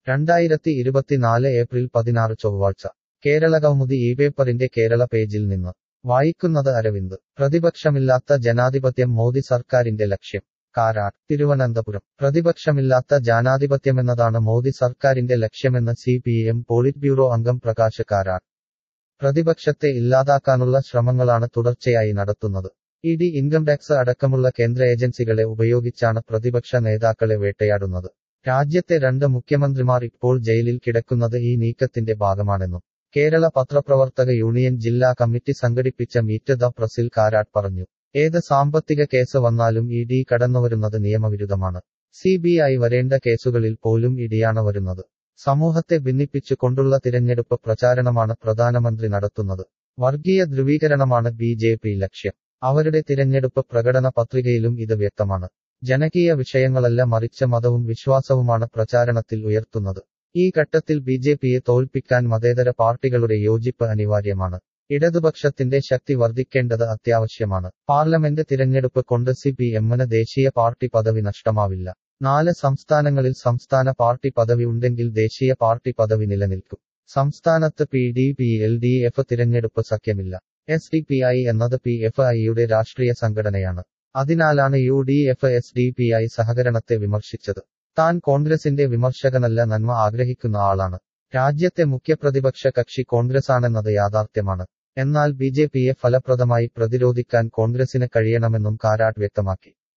രണ്ടായിരത്തി ഇരുപത്തിനാല് ഏപ്രിൽ പതിനാറ് ചൊവ്വാഴ്ച കേരള കൗമുദി ഈ പേപ്പറിന്റെ കേരള പേജിൽ നിന്ന് വായിക്കുന്നത് അരവിന്ദ് പ്രതിപക്ഷമില്ലാത്ത ജനാധിപത്യം മോദി സർക്കാരിന്റെ ലക്ഷ്യം കാരാർ തിരുവനന്തപുരം പ്രതിപക്ഷമില്ലാത്ത ജനാധിപത്യമെന്നതാണ് മോദി സർക്കാരിന്റെ ലക്ഷ്യമെന്ന് C P M politburo അംഗം പ്രകാശ് കാരാർ പ്രതിപക്ഷത്തെ ഇല്ലാതാക്കാനുള്ള ശ്രമങ്ങളാണ് തുടർച്ചയായി നടത്തുന്നത് ഇ ഡി ഇൻകം ടാക്സ് അടക്കമുള്ള കേന്ദ്ര ഏജൻസികളെ ഉപയോഗിച്ചാണ് പ്രതിപക്ഷ നേതാക്കളെ വേട്ടയാടുന്നത് രാജ്യത്തെ രണ്ട് മുഖ്യമന്ത്രിമാർ ഇപ്പോൾ ജയിലിൽ കിടക്കുന്നത് ഈ നീക്കത്തിന്റെ ഭാഗമാണെന്നും കേരള പത്രപ്രവർത്തക യൂണിയൻ ജില്ലാ കമ്മിറ്റി സംഘടിപ്പിച്ച മീറ്റ് ദ പ്രസിൽ കാരാട്ട് പറഞ്ഞു ഏത് സാമ്പത്തിക കേസ് വന്നാലും ഇ ഡി കടന്നുവരുന്നത് നിയമവിരുദ്ധമാണ് സി ബി ഐ വരേണ്ട കേസുകളിൽ പോലും ഇഡിയാണ് വരുന്നത് സമൂഹത്തെ ഭിന്നിപ്പിച്ചു കൊണ്ടുള്ള തിരഞ്ഞെടുപ്പ് പ്രചാരണമാണ് പ്രധാനമന്ത്രി നടത്തുന്നത് വർഗീയ ധ്രുവീകരണമാണ് ബി ജെ പി ലക്ഷ്യം അവരുടെ തിരഞ്ഞെടുപ്പ് പ്രകടന പത്രികയിലും ഇത് വ്യക്തമാണ് ജനകീയ വിഷയങ്ങളല്ല മറിച്ച് മതവും വിശ്വാസവുമാണ് പ്രചാരണത്തിൽ ഉയർത്തുന്നത് ഈ ഘട്ടത്തിൽ ബി ജെ പിയെ തോൽപ്പിക്കാൻ മതേതര പാർട്ടികളുടെ യോജിപ്പ് അനിവാര്യമാണ് ഇടതുപക്ഷത്തിന്റെ ശക്തി വർദ്ധിക്കേണ്ടത് അത്യാവശ്യമാണ് പാർലമെന്റ് തിരഞ്ഞെടുപ്പ് കൊണ്ട് സി പി എമ്മിന് ദേശീയ പാർട്ടി പദവി നഷ്ടമാവില്ല നാല് സംസ്ഥാനങ്ങളിൽ സംസ്ഥാന പാർട്ടി പദവി ഉണ്ടെങ്കിൽ ദേശീയ പാർട്ടി പദവി നിലനിൽക്കും സംസ്ഥാനത്ത് P D P L D F തിരഞ്ഞെടുപ്പ് സഖ്യമില്ല എസ് ഡി പി ഐ എന്നത് പി എഫ് ഐയുടെ രാഷ്ട്രീയ സംഘടനയാണ് അതിനാലാണ് U D F S D P I സഹകരണത്തെ വിമർശിച്ചത് താൻ കോൺഗ്രസിന്റെ വിമർശകനല്ല നന്മ ആഗ്രഹിക്കുന്ന ആളാണ് രാജ്യത്തെ മുഖ്യപ്രതിപക്ഷ കക്ഷി കോൺഗ്രസാണെന്നത് യാഥാർത്ഥ്യമാണ് എന്നാൽ ബി ജെ പിയെ ഫലപ്രദമായി പ്രതിരോധിക്കാൻ കോൺഗ്രസിന് കഴിയണമെന്നും കാരാട്ട് വ്യക്തമാക്കി